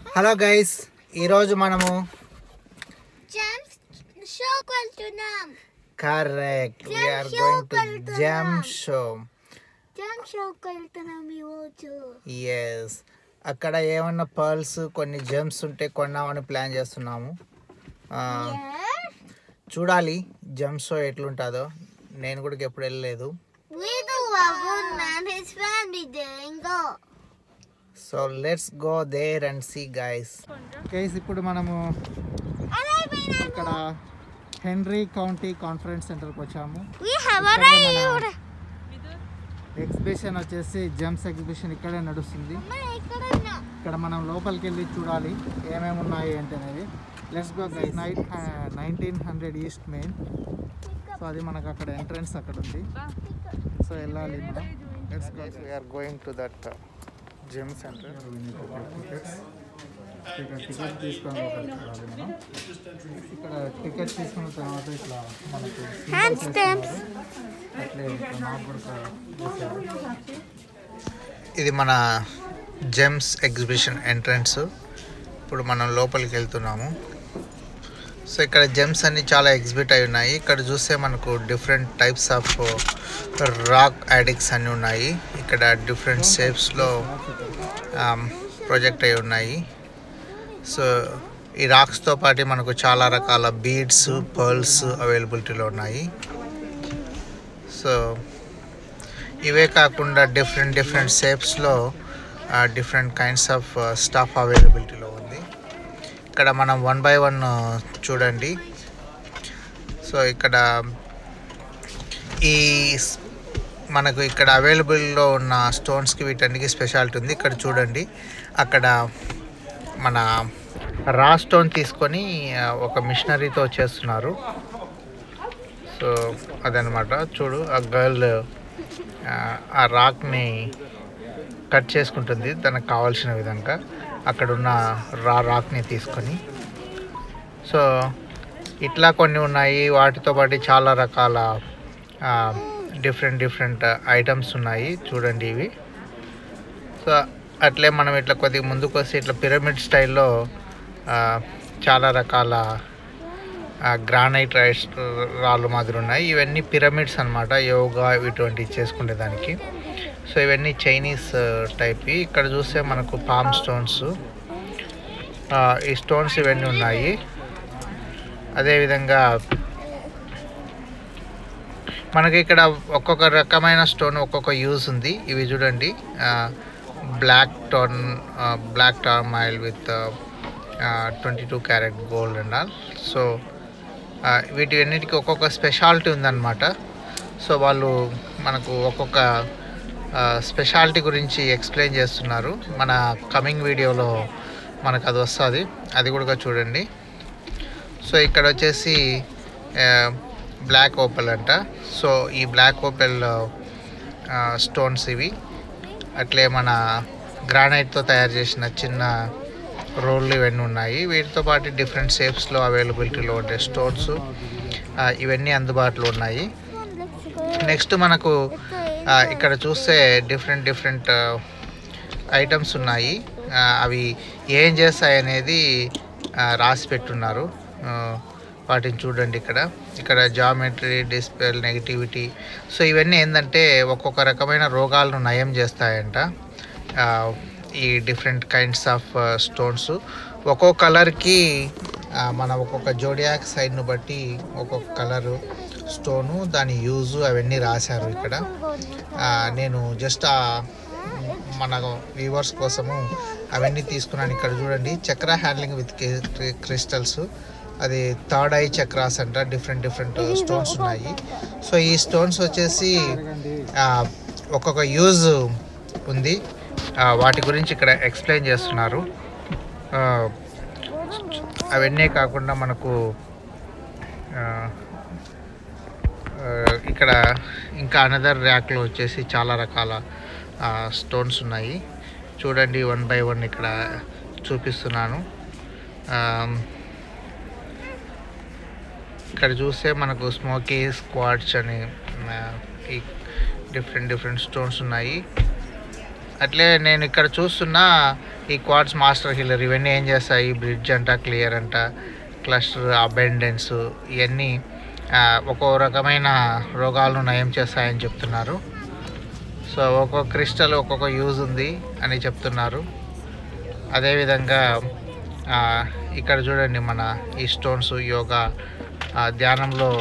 Hello guys ఈరోజు మనము gems షోకి వెళ్తున్నాం correct Gem we're show going to వెళ్తున్నాం. జెమ్ షో జెమ్ షోకి వెళ్తున్నాం ఈరోజు ఎస్ అక్కడ ఏమన్నా పర్ల్స్ కొన్ని జెమ్స్ ఉంటే కొన్నామని ప్లాన్ చేస్తున్నాము ఆ, చూడాలి జెమ్ షో ఎట్లుంటుందో నేను కూడా ఎప్పుడు వెళ్ళలేదు వీడు Varun and his family didn't go. So let's go there and see guys guys ఇప్పుడు మనము ఇక్కడ హెన్రీ కౌంటీ కాన్ఫరెన్స్ సెంటర్కి వచ్చాము We have ఇక్కడే arrived. మన ఎగ్జిబిషన్ వచ్చేసి జెమ్స్ ఎగ్జిబిషన్ ఇక్కడే నడుస్తుంది అమ్మ, ఇక్కడ ఉన్నాం. ఇక్కడ మనం లోపలికి వెళ్ళి చూడాలి ఏమేమి ఉన్నాయి ఏంటి అనేది let's go guys night nineteen hundred east main so అది మనకు అక్కడ ఎంట్రన్స్ అక్కడ ఉంది సో వెళ్ళాలి మనం let's go we're going to that gym centre ఇక్కడ టికెట్ తీసుకొని లోపలికి వెళ్ళాలి మనం ఇక్కడ టికెట్ తీసుకున్న తర్వాత ఇట్లా మనకు Hand symbols stamps. వేస్తున్నారు. అట్లే ఇక్కడ నాకు కూడా వేశారు. ఇది మన జెమ్స్ ఎగ్జిబిషన్ ఎంట్రన్స్ ఇప్పుడు మనం లోపలికి వెళ్తున్నాము సో ఇక్కడ జెమ్స్ అన్ని చాలా ఎగ్జిబిట్ అయి ఉన్నాయి ఇక్కడ చూస్తే మనకు డిఫరెంట్ టైప్స్ ఆఫ్ రాక్ యాడిక్స్ అన్నీ ఉన్నాయి ఇక్కడ డిఫరెంట్ షేప్స్లో ప్రొజెక్ట్ అయి ఉన్నాయి సో ఈ రాక్స్తో పాటు మనకు చాలా రకాల బీడ్స్ పర్ల్స్ అవైలబిలిటీలో ఉన్నాయి సో ఇవే కాకుండా డిఫరెంట్ డిఫరెంట్ షేప్స్లో డిఫరెంట్ కైండ్స్ ఆఫ్ స్టఫ్ అవైలబిలిటీలో ఉంది ఇక్కడ మనం వన్ బై వన్ చూడండి సో ఇక్కడ ఈ స్- మనకు ఇక్కడ అవైలబుల్లో ఉన్న స్టోన్స్కి వీటన్నిటికి స్పెషాలిటీ ఉంది ఇక్కడ చూడండి అక్కడ మన రా స్టోన్ తీసుకొని ఆ, ఒక మిషనరీతో చేస్తున్నారు సో అదనమాట చూడు ఆ గర్ల్ ఆ రాక్ని కట్ చేసుకుంటుంది తనకు కావాల్సిన విధంగా అక్కడ ఉన్న రా రాక్ని తీసుకొని సో ఇట్లా కొన్ని ఉన్నాయి వాటితో పాటు చాలా రకాల డిఫరెంట్ డిఫరెంట్ ఐటమ్స్ ఉన్నాయి చూడండి ఇవి సో అట్లే మనం ఇట్లా కొద్దిగా ముందుకు వస్తే ఇట్లా పిరమిడ్ స్టైల్లో ఆ, చాలా రకాల గ్రానైట్ రైస్ రాళ్ళు మాదిరి ఉన్నాయి ఇవన్నీ పిరమిడ్స్ అన్నమాట యోగా ఇటువంటివి చేసుకునే దానికి సో ఇవన్నీ చైనీస్ టైప్ ఇక్కడ చూస్తే మనకు పామ్ స్టోన్స్ ఈ స్టోన్స్ ఇవన్నీ ఉన్నాయి అదేవిధంగా మనకి ఇక్కడ ఒక్కొక్క రకమైన స్టోన్ ఒక్కొక్క యూజ్ ఉంది ఇవి చూడండి black tone black term oil with twenty two carat gold and all so వీటి అన్నిటికీ ఒక్కొక్క స్పెషాలిటీ ఉందన్నమాట సో వాళ్ళు మనకు ఒక్కొక్క స్పెషాలిటీ గురించి ఎక్స్ప్లెయిన్ చేస్తున్నారు మన కమింగ్ వీడియోలో మనకు అది వస్తుంది అది కూడా చూడండి సో ఇక్కడ వచ్చేసి బ్లాక్ ఓపెల్ అంట సో ఈ బ్లాక్ ఓపెల్ స్టోన్స్ ఇవి అట్లే మన గ్రానైట్తో తయారు చేసిన చిన్న రోళ్ళు ఇవన్నీ ఉన్నాయి వీటితో పాటు డిఫరెంట్ షేప్స్లో అవైలబిలిటీలో ఉండే స్టోన్స్ ఇవన్నీ అందుబాటులో ఉన్నాయి నెక్స్ట్ మనకు ఆ, ఇక్కడ చూస్తే డిఫరెంట్ డిఫరెంట్ ఐటమ్స్ ఉన్నాయి ఆ, అవి ఏం చేస్తాయి అనేది ఆ, రాసి పెట్టున్నారు ఆ, వాటిని చూడండి ఇక్కడ ఇక్కడ జామెట్రీ డిస్పెల్ నెగిటివిటీ సో ఇవన్నీ ఏంటంటే ఒక్కొక్క రకమైన రోగాలను నయం చేస్తాయంట ఆ, ఈ డిఫరెంట్ కైండ్స్ ఆఫ్ స్టోన్స్ ఒక్కో కలర్కి మన ఒక్కొక్క జోడియాక్ సైడ్ను బట్టి ఒక్కొక్క కలరు స్టోను దాని యూజు అవన్నీ రాశారు ఇక్కడ ఆ, నేను జస్ట్ ఆ మన వ్యూవర్స్ కోసము అవన్నీ తీసుకున్నాను ఇక్కడ చూడండి చక్ర హ్యాండ్లింగ్ విత్ క్రిస్టల్స్ అది థర్డ్ ఐ చక్రాస్ అంట డిఫరెంట్ డిఫరెంట్ స్టోన్స్ ఉన్నాయి సో ఈ స్టోన్స్ వచ్చేసి ఆ, ఒక్కొక్క యూజ్ ఉంది ఆ, వాటి గురించి ఇక్కడ ఎక్స్ప్లెయిన్ చేస్తున్నారు ఆ, అవన్నీ కాకుండా మనకు ఆ, ఆ, ఇక్కడ ఇంకా అనదర్ ర్యాక్లో వచ్చేసి చాలా రకాల స్టోన్స్ ఉన్నాయి చూడండి వన్ బై వన్ ఇక్కడ చూపిస్తున్నాను ఆమ్, ఇక్కడ చూస్తే మనకు స్మోకీ స్క్వాడ్స్ అని ఆ, ఈ డిఫరెంట్ డిఫరెంట్ స్టోన్స్ ఉన్నాయి అట్లే నేను ఇక్కడ చూస్తున్న ఈ క్వాడ్స్ మాస్టర్ హీలర్ ఇవన్నీ ఏం చేస్తాయి బ్రిడ్జ్ అంట క్లియర్ అంట క్లస్టర్ అబెండెన్స్ ఇవన్నీ ఆ, ఒక్కో రకమైన రోగాలను నయం చేస్తాయని చెప్తున్నారు సో ఒక్కొక్క క్రిస్టల్ ఒక్కొక్క యూజ్ ఉంది అని చెప్తున్నారు అదేవిధంగా ఆ, ఇక్కడ చూడండి మన ఈ స్టోన్స్ యోగా ఆ, ధ్యానంలో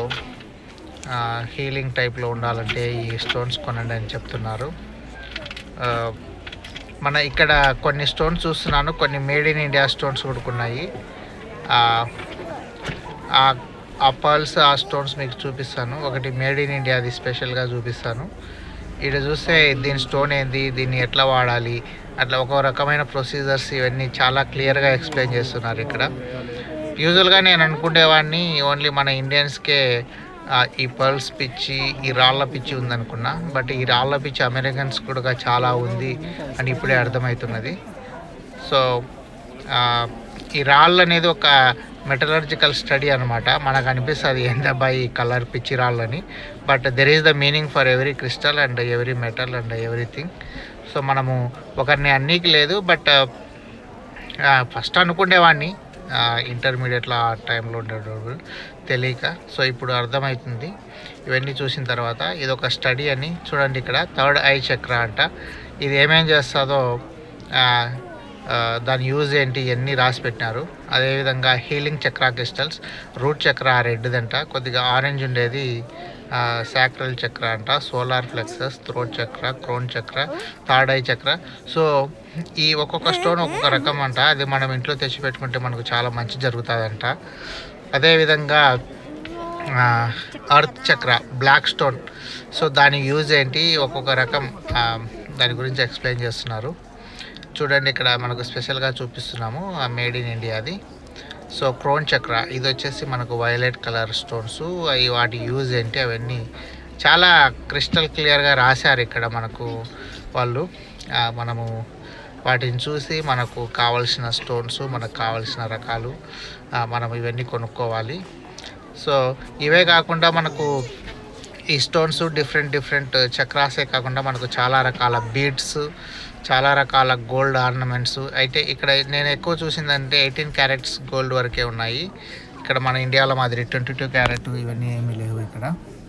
హీలింగ్ టైప్లో ఉండాలంటే ఈ స్టోన్స్ కొనండి అని చెప్తున్నారు ఆ, మన ఇక్కడ కొన్ని స్టోన్స్ చూస్తున్నాను కొన్ని మేడ్ ఇన్ ఇండియా స్టోన్స్ కూడా ఉన్నాయి ఆ, ఆ- ఆ పర్ల్స్ ఆ స్టోన్స్ మీకు చూపిస్తాను ఒకటి మేడ్ ఇన్ ఇండియాది స్పెషల్గా చూపిస్తాను ఇక్కడ చూస్తే దీని స్టోన్ ఏంది దీన్ని ఎట్లా వాడాలి అట్లా ఒక రకమైన ప్రొసీజర్స్ ఇవన్నీ చాలా క్లియర్గా ఎక్స్ప్లెయిన్ చేస్తున్నారు ఇక్కడ యూజువల్గా నేను అనుకునేవాడిని ఓన్లీ మన ఇండియన్స్కే ఆ, ఈ పర్ల్స్ పిచ్చి ఈ రాళ్ళ పిచ్చి ఉందనుకున్నా బట్ ఈ రాళ్ళ పిచ్చి అమెరికన్స్ కూడా చాలా ఉంది అని ఇప్పుడే అర్థమవుతున్నది సో ఆ, ఈ రాళ్ళు అనేది ఒక మెటలర్జికల్ స్టడీ అనమాట మనకు అనిపిస్తుంది ఏందబ్బా ఈ కలర్ పిచ్చి రాళ్ళని but there is the meaning for every crystal and every metal and everything so మనము ఒకరిని అన్నికి లేదు బట్ ఫస్ట్ అనుకునేవాడిని ఇంటర్మీడియట్లో ఆ టైంలో ఉండేటప్పుడు తెలియక సో ఇప్పుడు అర్థమవుతుంది ఇవన్నీ చూసిన తర్వాత ఇది ఒక స్టడీ అని చూడండి ఇక్కడ థర్డ్ ఐ చక్ర అంట ఇది ఏమేం చేస్తుందో ఆ, ఆ, దాని యూజ్ ఏంటి ఇవన్నీ రాసి పెట్టినారు అదేవిధంగా హీలింగ్ చక్ర క్రిస్టల్స్ రూట్ చక్ర రెడ్దంట కొద్దిగా ఆరెంజ్ ఉండేది సాక్రల్ చక్ర అంట solar plexus throat chakra crown chakra third eye chakra so ఈ ఒక్కొక్క స్టోన్ ఒక్కొక్క రకం అంట అది మనం ఇంట్లో తెచ్చి పెట్టుకుంటే మనకు చాలా మంచి జరుగుతుందంట అదేవిధంగా earth chakra black stone so దాని యూజ్ ఏంటి ఒక్కొక్క రకం ఆ, దాని గురించి ఎక్స్ప్లెయిన్ చేస్తున్నారు చూడండి ఇక్కడ మనకు స్పెషల్గా చూపిస్తున్నాము మేడ్ ఇన్ ఇండియాది సో క్రోన్ చక్ర ఇది వచ్చేసి మనకు వైలెట్ కలర్ స్టోన్స్ అవి వాటి యూజ్ ఏంటి అవన్నీ చాలా క్రిస్టల్ క్లియర్గా రాశారు ఇక్కడ మనకు వాళ్ళు ఆ, మనము వాటిని చూసి మనకు కావలసిన స్టోన్స్ మనకు కావలసిన రకాలు ఆ, మనం ఇవన్నీ కొనుక్కోవాలి సో ఇవే కాకుండా మనకు ఈ స్టోన్స్ డిఫరెంట్ డిఫరెంట్ చక్రాసే కాకుండా మనకు చాలా రకాల బీడ్స్ చాలా రకాల గోల్డ్ ఆర్నమెంట్స్ అయితే ఇక్కడ నేను ఎక్కువ చూసిందంటే ఎయిటీన్ క్యారెట్స్ గోల్డ్ వరకే ఉన్నాయి ఇక్కడ మన ఇండియాలో మాదిరి ట్వంటీ టూ క్యారెట్ ఇవన్నీ ఏమీ లేవు ఇక్కడ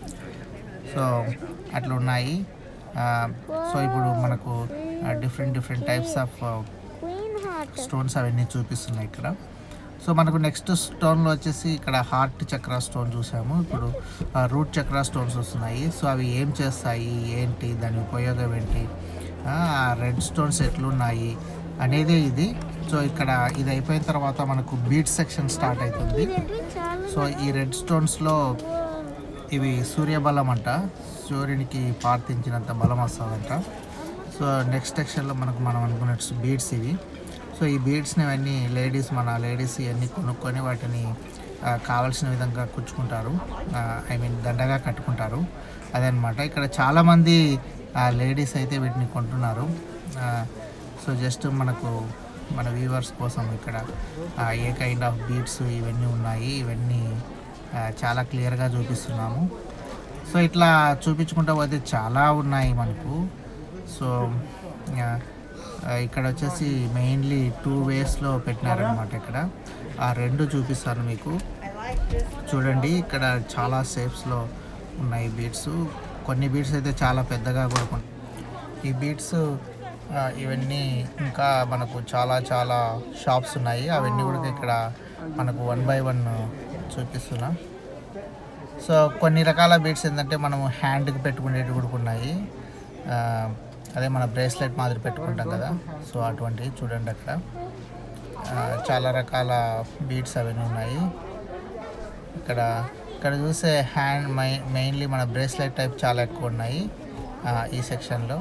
సో అట్లా ఉన్నాయి ఆ, సో ఇప్పుడు మనకు different different types of Queen heart. Stones అవన్నీ చూపిస్తున్నాయి ఇక్కడ సో మనకు నెక్స్ట్ స్టోన్లో వచ్చేసి ఇక్కడ హార్ట్ చక్ర స్టోన్ చూసాము ఇప్పుడు రూట్ చక్ర స్టోన్స్ వస్తున్నాయి సో అవి ఏం చేస్తాయి ఏంటి దాని ఉపయోగం ఏంటి రెడ్ స్టోన్స్ ఎట్లున్నాయి అనేది ఇది సో ఇక్కడ ఇది అయిపోయిన తర్వాత మనకు బీట్ సెక్షన్ స్టార్ట్ అవుతుంది చాలా సో ఈ రెడ్ స్టోన్స్లో ఇవి సూర్యబలం అంట సూర్యునికి ప్రార్థించినంత బలం వస్తుందంట సో నెక్స్ట్ సెక్షన్లో మనకు మనం అనుకున్నట్టు బీడ్స్ ఇవి సో ఈ బీడ్స్ని అవన్నీ లేడీస్ మన లేడీస్ ఇవన్నీ కొనుక్కొని వాటిని ఆ, కావలసిన విధంగా కుచ్చుకుంటారు ఐ మీన్ దండగా కట్టుకుంటారు అదనమాట ఇక్కడ చాలామంది లేడీస్ అయితే వీటిని కొంటున్నారు ఆ, సో జస్ట్ మనకు మన వ్యూవర్స్ కోసం ఇక్కడ ఆ, ఏ కైండ్ ఆఫ్ బీట్స్ ఇవన్నీ ఉన్నాయి ఇవన్నీ ఆ, చాలా క్లియర్గా చూపిస్తున్నాము సో ఇట్లా చూపించుకుంటా పోతే చాలా ఉన్నాయి మనకు సో ఆ, ఆ, ఇక్కడ వచ్చేసి మెయిన్లీ టూ వేస్లో పెట్టినారనమాట ఇక్కడ ఆ రెండు చూపిస్తాను మీకు చూడండి ఇక్కడ చాలా షేప్స్లో ఉన్నాయి బీడ్స్ కొన్ని బీడ్స్ అయితే చాలా పెద్దగా కూడా కొన్- ఈ బీడ్స్ ఆ, ఇవన్నీ ఇంకా మనకు చాలా చాలా షాప్స్ ఉన్నాయి అవన్నీ కూడా ఇక్కడ మనకు వన్ బై వన్ చూపిస్తున్నా సో కొన్ని రకాల బీడ్స్ ఏంటంటే మనము హ్యాండ్కి పెట్టుకునేవి కూడా ఉన్నాయి ఆ, అదే మన బ్రేస్లెట్ మాదిరి పెట్టుకుంటాం కదా సో అటువంటివి చూడండి అక్కడ ఆ, చాలా రకాల బీడ్స్ అవన్నీ ఉన్నాయి ఇక్కడ ఇక్కడ చూసే హ్యాండ్ మై మెయిన్లీ మన బ్రేస్లెట్ టైప్ చాలా ఎక్కువ ఉన్నాయి ఆ, ఈ సెక్షన్లో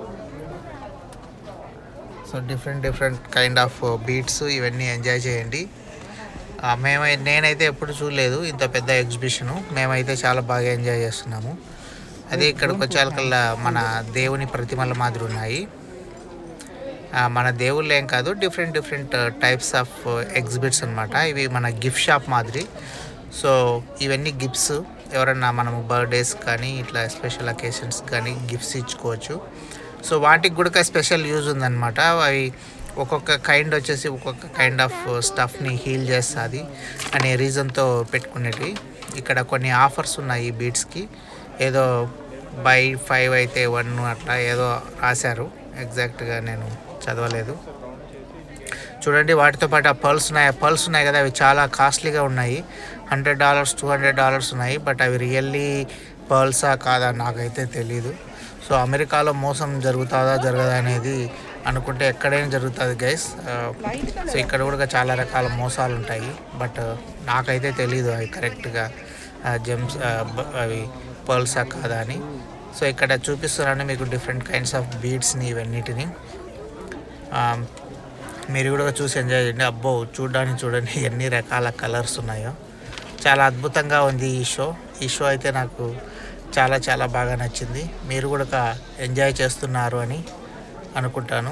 so different different kind of beads ఇవన్నీ ఎంజాయ్ చేయండి ఆ, మేమై నేనైతే ఎప్పుడు చూడలేదు ఇంత పెద్ద ఎగ్జిబిషను మేమైతే చాలా బాగా ఎంజాయ్ చేస్తున్నాము అదే ఇక్కడికి వచ్చేకల్లా మన దేవుని ప్రతిమల మాదిరి ఉన్నాయి ఆ, మన దేవుళ్ళు ఏం కాదు different different types of exhibits అనమాట ఇవి మన గిఫ్ట్ షాప్ మాదిరి సో ఇవన్నీ గిఫ్ట్స్ ఎవరన్నా మనము బర్త్డేస్ కానీ ఇట్లా స్పెషల్ అకేషన్స్ కానీ గిఫ్ట్స్ ఇచ్చుకోవచ్చు సో వాటికి కూడా స్పెషల్ యూజ్ ఉందన్నమాట అవి ఒక్కొక్క కైండ్ వచ్చేసి ఒక్కొక్క కైండ్ ఆఫ్ స్టఫ్ని హీల్ చేస్తుంది అనే రీజన్తో పెట్టుకునేటివి ఇక్కడ కొన్ని ఆఫర్స్ ఉన్నాయి ఈ బీట్స్కి ఏదో బై ఫైవ్ అయితే వన్ అట్లా ఏదో రాశారు ఎగ్జాక్ట్గా నేను చదవలేదు చూడండి వాటితో పాటు ఆ పర్ల్స్ ఉన్నాయి ఆ పర్ల్స్ ఉన్నాయి కదా అవి చాలా కాస్ట్లీగా ఉన్నాయి hundred dollars two hundred dollars ఉన్నాయి బట్ అవి రియల్లీ పర్ల్సా కాదా నాకైతే తెలీదు సో అమెరికాలో మోసం జరుగుతుందా జరగదా అనేది అనుకుంటే ఎక్కడైనా జరుగుతుంది గైస్ సో ఇక్కడ కూడా చాలా రకాల మోసాలు ఉంటాయి బట్ నాకైతే తెలీదు అవి కరెక్ట్గా జెమ్స్ అవి పర్ల్సా కాదా అని సో ఇక్కడ చూపిస్తున్నాను మీకు డిఫరెంట్ కైండ్స్ ఆఫ్ బీడ్స్ని ఇవన్నిటిని ఆ, మీరు కూడా చూసి ఎంజాయ్ చేయండి అబ్బో చూడడానికి చూడండి ఎన్ని రకాల కలర్స్ ఉన్నాయో చాలా అద్భుతంగా ఉంది ఈ షో ఈ షో అయితే నాకు చాలా చాలా బాగా నచ్చింది మీరు కూడా ఎంజాయ్ చేస్తున్నారు అని అనుకుంటాను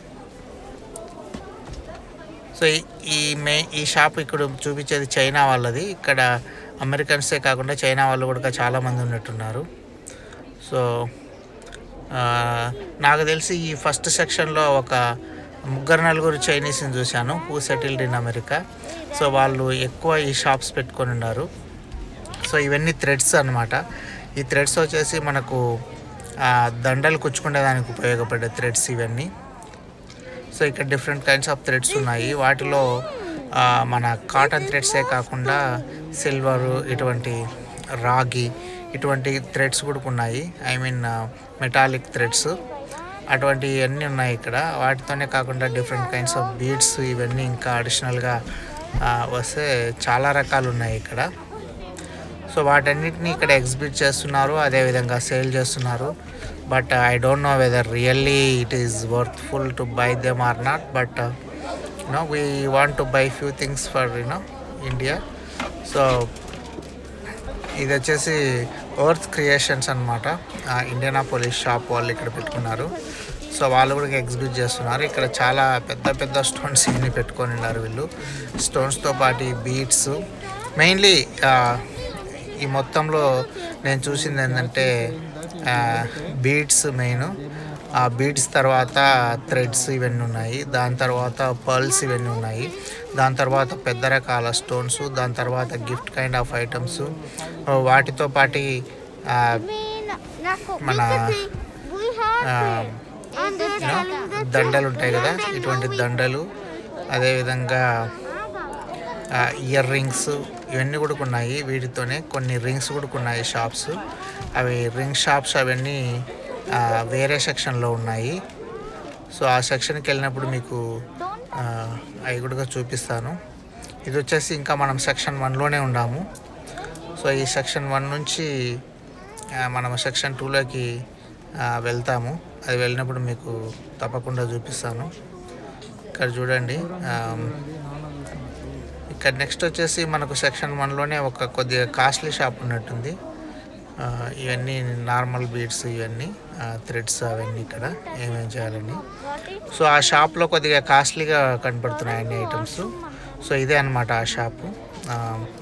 సో ఈ- ఈ మే ఈ షాప్ ఇక్కడ చూపించేది చైనా వాళ్ళది ఇక్కడ అమెరికన్సే కాకుండా చైనా వాళ్ళు కూడా చాలామంది ఉన్నట్టున్నారు సో ఆ, నాకు తెలిసి ఈ ఫస్ట్ సెక్షన్లో ఒక ముగ్గురు నలుగురు చైనీస్ని చూశాను who settled in America so వాళ్ళు ఎక్కువ ఈ షాప్స్ పెట్టుకొని ఉన్నారు సో ఇవన్నీ థ్రెడ్స్ అన్నమాట ఈ థ్రెడ్స్ వచ్చేసి మనకు ఆ, దండలు కుచ్చుకునేదానికి ఉపయోగపడే థ్రెడ్స్ ఇవన్నీ సో ఇక్కడ డిఫరెంట్ కైండ్స్ ఆఫ్ థ్రెడ్స్ ఉన్నాయి వాటిలో ఆ, మన కాటన్ థ్రెడ్సే కాకుండా సిల్వర్ ఇటువంటి రాగి ఇటువంటి థ్రెడ్స్ కూడా ఉన్నాయి ఐ మీన్ మెటాలిక్ థ్రెడ్స్ అటువంటివి అన్నీ ఉన్నాయి ఇక్కడ వాటితోనే కాకుండా డిఫరెంట్ కైండ్స్ ఆఫ్ బీడ్స్ ఇవన్నీ ఇంకా అడిషనల్గా వస్తే చాలా రకాలు ఉన్నాయి ఇక్కడ సో వాటన్నిటిని ఇక్కడ ఎగ్జిబిట్ చేస్తున్నారు అదేవిధంగా సేల్ చేస్తున్నారు but I don't know whether really it is worthful to buy them or not but you know we want to buy few things for you know India so ఇది వచ్చేసి ఎర్త్ క్రియేషన్స్ అనమాట ఇండియనా police shop వాళ్ళు ఇక్కడ పెట్టుకున్నారు so వాళ్ళు కూడా exhibit చేస్తున్నారు ఇక్కడ చాలా పెద్ద పెద్ద స్టోన్స్ ఇవన్నీ పెట్టుకొని ఉన్నారు వీళ్ళు స్టోన్స్తో పాటు బీట్స్ మెయిన్లీ ఈ మొత్తంలో నేను చూసింది ఏంటంటే బీడ్స్ మెయిన్ ఆ బీడ్స్ తర్వాత థ్రెడ్స్ ఇవన్నీ ఉన్నాయి దాని తర్వాత పర్ల్స్ ఇవన్నీ ఉన్నాయి దాని తర్వాత పెద్ద రకాల స్టోన్స్ దాని తర్వాత గిఫ్ట్ కైండ్ ఆఫ్ ఐటమ్స్ వాటితో పాటు ఆ, మన ఆ, దండలు ఉంటాయి కదా ఇటువంటి దండలు అదేవిధంగా ఇయర్ రింగ్స్ ఇవన్నీ కూడా ఉన్నాయి వీటితోనే కొన్ని రింగ్స్ కూడా ఉన్నాయి షాప్స్ అవి రింగ్ షాప్స్ అవన్నీ ఆ, వేరే సెక్షన్లో ఉన్నాయి సో ఆ సెక్షన్కి వెళ్ళినప్పుడు మీకు ఆ, అవి కూడా చూపిస్తాను ఇది వచ్చేసి ఇంకా మనం సెక్షన్ వన్లోనే ఉన్నాము సో ఈ సెక్షన్ వన్ నుంచి ఆ, మనం సెక్షన్ టూలోకి వెళ్తాము అది వెళ్ళినప్పుడు మీకు తప్పకుండా చూపిస్తాను ఇక్కడ చూడండి ఆమ్, ఇక్కడ నెక్స్ట్ వచ్చేసి మనకు సెక్షన్ వన్లోనే ఒక కొద్దిగా కాస్ట్లీ షాప్ ఉన్నట్టుంది ఆ, ఇవన్నీ నార్మల్ బీడ్స్ ఇవన్నీ థ్రెడ్స్ అవన్నీ ఇక్కడ ఏమేం చేయాలని సో ఆ షాప్లో కొద్దిగా కాస్ట్లీగా కనపడుతున్నాయి అన్ని ఐటమ్స్ సో ఇదే అనమాట ఆ షాపు ఆ,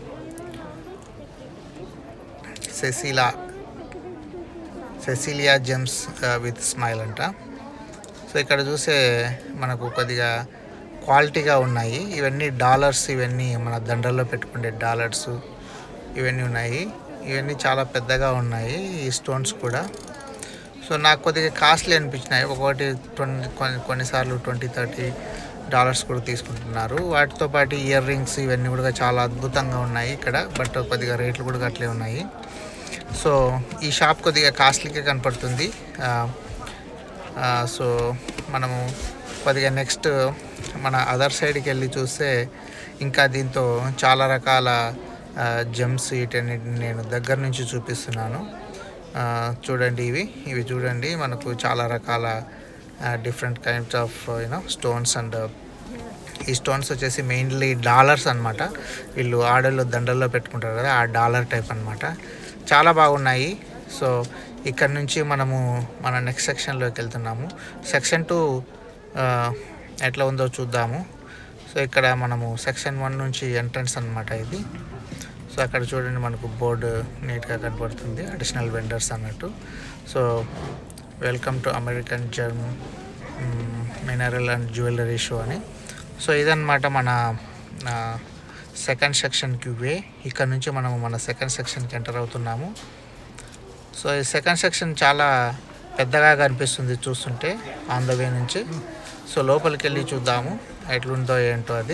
సెసిలా సెసిలియా జెమ్స్ విత్ స్మైల్ అంట సో ఇక్కడ చూసే మనకు కొద్దిగా క్వాలిటీగా ఉన్నాయి ఇవన్నీ డాలర్స్ ఇవన్నీ మన దండల్లో పెట్టుకునే డాలర్స్ ఇవన్నీ ఉన్నాయి ఇవన్నీ చాలా పెద్దగా ఉన్నాయి ఈ స్టోన్స్ కూడా సో నాకు కొద్దిగా కాస్ట్లీ అనిపించినాయి ఒకటి ట్వంటీ కొన్ని కొన్నిసార్లు ట్వంటీ థర్టీ డాలర్స్ కూడా తీసుకుంటున్నారు వాటితో పాటు ఇయర్ రింగ్స్ ఇవన్నీ కూడా చాలా అద్భుతంగా ఉన్నాయి ఇక్కడ బట్ కొద్దిగా రేట్లు కూడా అట్లే ఉన్నాయి సో ఈ షాప్ కొద్దిగా కాస్ట్లీగా కనపడుతుంది ఆ, ఆ, సో మనము కొద్దిగా నెక్స్ట్ మన అదర్ సైడ్కి వెళ్ళి చూస్తే ఇంకా దీంతో చాలా రకాల జెమ్స్ వీటన్నిటిని నేను దగ్గర నుంచి చూపిస్తున్నాను ఆ, చూడండి ఇవి ఇవి చూడండి మనకు చాలా రకాల different kinds of you know stones and ఈ స్టోన్స్ వచ్చేసి మెయిన్లీ డాలర్స్ అన్నమాట వీళ్ళు ఆడల్లో దండల్లో పెట్టుకుంటారు కదా ఆ డాలర్ టైప్ అన్నమాట చాలా బాగున్నాయి సో ఇక్కడ నుంచి మనము మన నెక్స్ట్ సెక్షన్లోకి వెళ్తున్నాము సెక్షన్ టూ ఎట్లా ఉందో చూద్దాము సో ఇక్కడ మనము సెక్షన్ వన్ నుంచి ఎంట్రన్స్ అన్నమాట ఇది సో అక్కడ చూడండి మనకు బోర్డు నీట్గా కనపడుతుంది అడిషనల్ వెండర్స్ అన్నట్టు so welcome to American gem mineral and jewellery show అని సో ఇదన్నమాట మన సెకండ్ సెక్షన్కి వే ఇక్కడ నుంచి మనం మన సెకండ్ సెక్షన్కి ఎంటర్ అవుతున్నాము సో ఈ సెకండ్ సెక్షన్ చాలా పెద్దగా కనిపిస్తుంది చూస్తుంటే ఆన్ ద వే నుంచి సో లోపలికి వెళ్ళి చూద్దాము ఎట్లుందో ఏంటో అది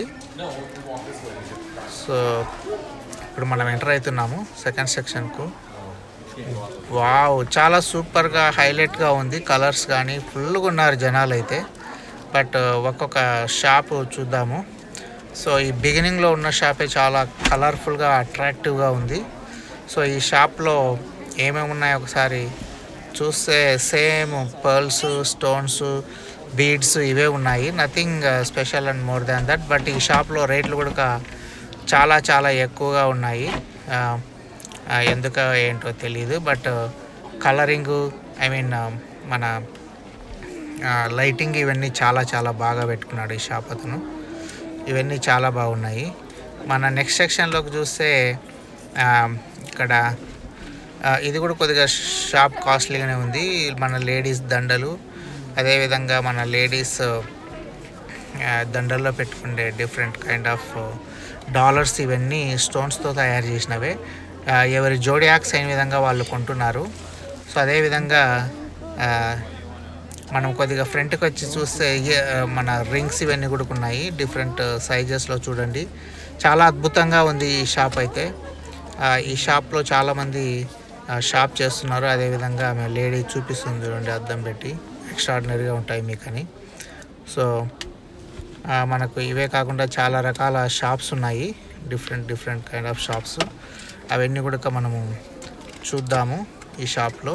సో ఇప్పుడు మనం ఎంటర్ అవుతున్నాము సెకండ్ సెక్షన్కు వావ్ చాలా సూపర్గా హైలైట్గా ఉంది కలర్స్ కానీ ఫుల్గా ఉన్నారు జనాలు అయితే బట్ ఒక్కొక్క షాప్ చూద్దాము సో ఈ బిగినింగ్లో ఉన్న షాపే చాలా కలర్ఫుల్గా అట్రాక్టివ్గా ఉంది సో ఈ షాప్లో ఏమేమి ఉన్నాయో ఒకసారి చూస్తే సేమ్ పర్ల్స్ స్టోన్స్ బీడ్స్ ఇవే ఉన్నాయి nothing special and more than that but ఈ షాప్లో రేట్లు కూడా చాలా చాలా ఎక్కువగా ఉన్నాయి ఆ, ఆ, ఎందుకో ఏంటో తెలియదు బట్ కలరింగ్ ఐ మీన్ మన లైటింగ్ ఇవన్నీ చాలా చాలా బాగా పెట్టుకున్నాడు ఈ షాప్ అతను ఇవన్నీ చాలా బాగున్నాయి మన నెక్స్ట్ సెక్షన్లోకి చూస్తే ఆ, ఇక్కడ ఆ, ఇది కూడా కొద్దిగా షాప్ కాస్ట్లీగానే ఉంది మన లేడీస్ దండలు అదేవిధంగా మన లేడీస్ ఆ, దండల్లో పెట్టుకునే డిఫరెంట్ కైండ్ ఆఫ్ డాలర్స్ ఇవన్నీ స్టోన్స్తో తయారు చేసినవే ఆ, ఎవరి జోడియాక్స్ అయిన విధంగా వాళ్ళు కొంటున్నారు సో అదేవిధంగా ఆ, మనం కొద్దిగా ఫ్రంట్కి వచ్చి చూస్తే ఇయ- మన రింగ్స్ ఇవన్నీ కూడా ఉన్నాయి డిఫరెంట్ సైజెస్లో చూడండి చాలా అద్భుతంగా ఉంది ఈ షాప్ అయితే ఆ, ఈ షాప్లో చాలామంది ఆ, షాప్ చేస్తున్నారు అదేవిధంగా ఆమె లేడీ చూపిస్తుంది చూడండి అద్దం పెట్టి ఎక్స్ట్రాడినరీగా ఉంటాయి మీకని సో ఆ, మనకు ఇవే కాకుండా చాలా రకాల షాప్స్ ఉన్నాయి different different kind of shops అవన్నీ కూడా మనము చూద్దాము ఈ షాప్లో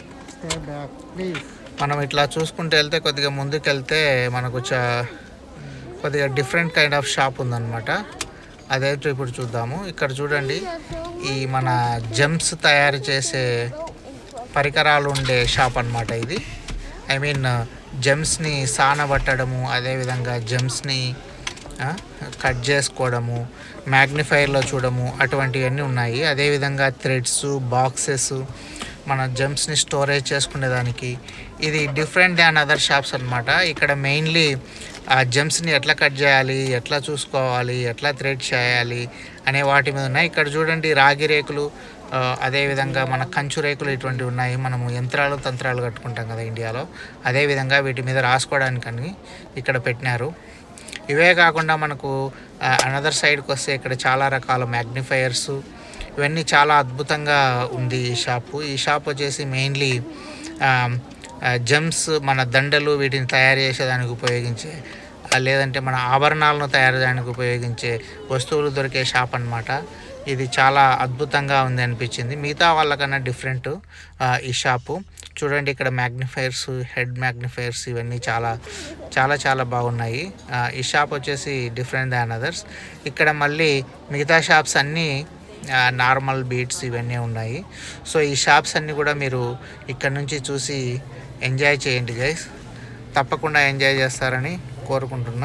మనం ఇట్లా చూసుకుంటూ వెళ్తే కొద్దిగా ముందుకు వెళ్తే మనకు చా కొద్దిగా డిఫరెంట్ కైండ్ ఆఫ్ షాప్ ఉందన్నమాట అదైతే ఇప్పుడు చూద్దాము ఇక్కడ చూడండి ఈ మన జెమ్స్ తయారు చేసే పరికరాలు ఉండే షాప్ అన్నమాట ఇది ఐ మీన్ జెమ్స్ని సానబట్టడము అదేవిధంగా జెమ్స్ని కట్ చేసుకోవడము మ్యాగ్నిఫైర్లో చూడము అటువంటివన్నీ ఉన్నాయి అదేవిధంగా థ్రెడ్స్ బాక్సెస్ మన జెమ్స్ని స్టోరేజ్ చేసుకునేదానికి ఇది డిఫరెంట్ దాన్ అదర్ షాప్స్ అన్నమాట ఇక్కడ మెయిన్లీ ఆ జెమ్స్ని ఎట్లా కట్ చేయాలి ఎట్లా చూసుకోవాలి ఎట్లా థ్రెడ్ చేయాలి అనే వాటి మీద ఉన్నాయి ఇక్కడ చూడండి రాగి రేకులు ఆ, అదేవిధంగా మన కంచు రేకులు ఇటువంటివి ఉన్నాయి మనము యంత్రాలు తంత్రాలు కట్టుకుంటాం కదా ఇండియాలో అదేవిధంగా వీటి మీద రాసుకోవడానికని ఇక్కడ పెట్టినారు ఇవే కాకుండా మనకు అనదర్ సైడ్కి వస్తే ఇక్కడ చాలా రకాల మ్యాగ్నిఫైయర్స్ ఇవన్నీ చాలా అద్భుతంగా ఉంది ఈ షాపు ఈ షాప్ వచ్చేసి మెయిన్లీ జెమ్స్ మన దండలు వీటిని తయారు చేసేదానికి ఉపయోగించే ఆ, లేదంటే మన ఆభరణాలను తయారు చేయడానికి ఉపయోగించే వస్తువులు దొరికే షాప్ అన్నమాట ఇది చాలా అద్భుతంగా ఉంది అనిపించింది మిగతా వాళ్ళకన్నా డిఫరెంట్ ఈ షాపు చూడండి ఇక్కడ మ్యాగ్నిఫైర్స్ హెడ్ మ్యాగ్నిఫైర్స్ ఇవన్నీ చాలా చాలా చాలా బాగున్నాయి ఆ, ఈ షాప్ వచ్చేసి డిఫరెంట్ దాన్ అదర్స్ ఇక్కడ మళ్ళీ మిగతా షాప్స్ అన్నీ నార్మల్ బీట్స్ ఇవన్నీ ఉన్నాయి సో ఈ షాప్స్ అన్నీ కూడా మీరు ఇక్కడ నుంచి చూసి ఎంజాయ్ చేయండి గైస్ తప్పకుండా ఎంజాయ్ చేస్తారని కోరుకుంటున్నా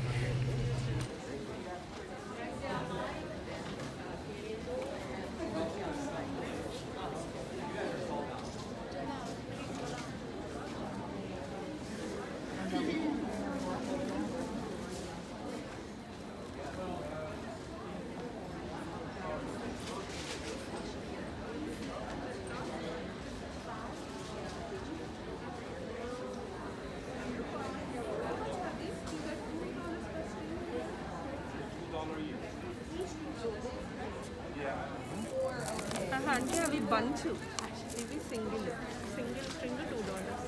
ఆహా, అంటే అవి బంచ్ ఇవి single single string two dollars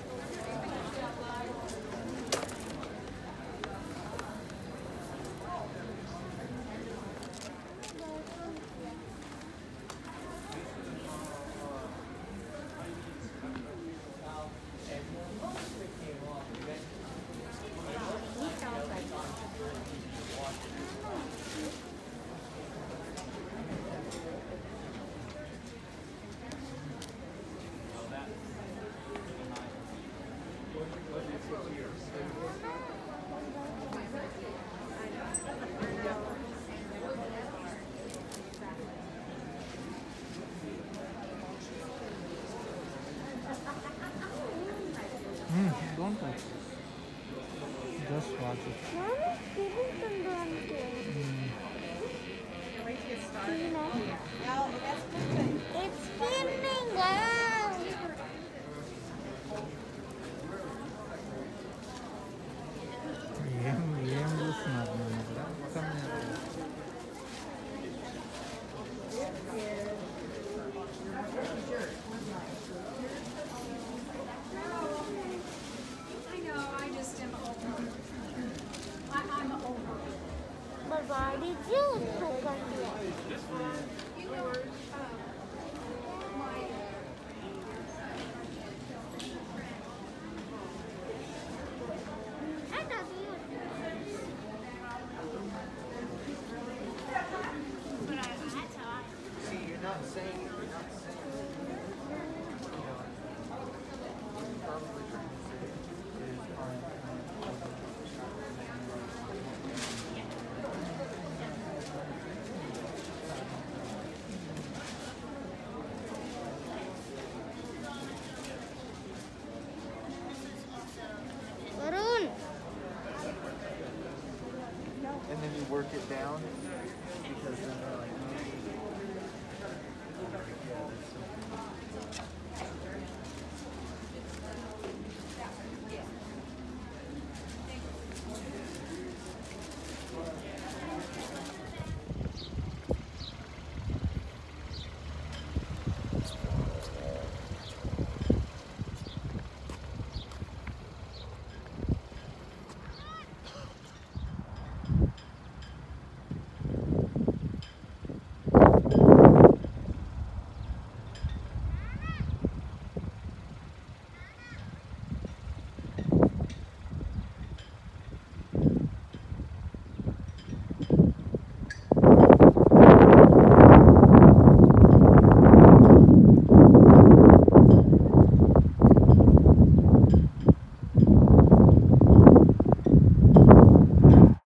just watch it నాన్న తిరుగుతుందో అంటే It's spinning out. ఏం ఏం చూస్తున్నారు నేను ఇక్కడ మొత్తం నేను- I know, I just am over. I, I'm over. But why did you cook on here? You know, um, my, I love you. But I had to. See, you're not saying you're not saying. You know, probably trying to say is Varun. and then you work it down because then they're like, "Oh, yeah, that's so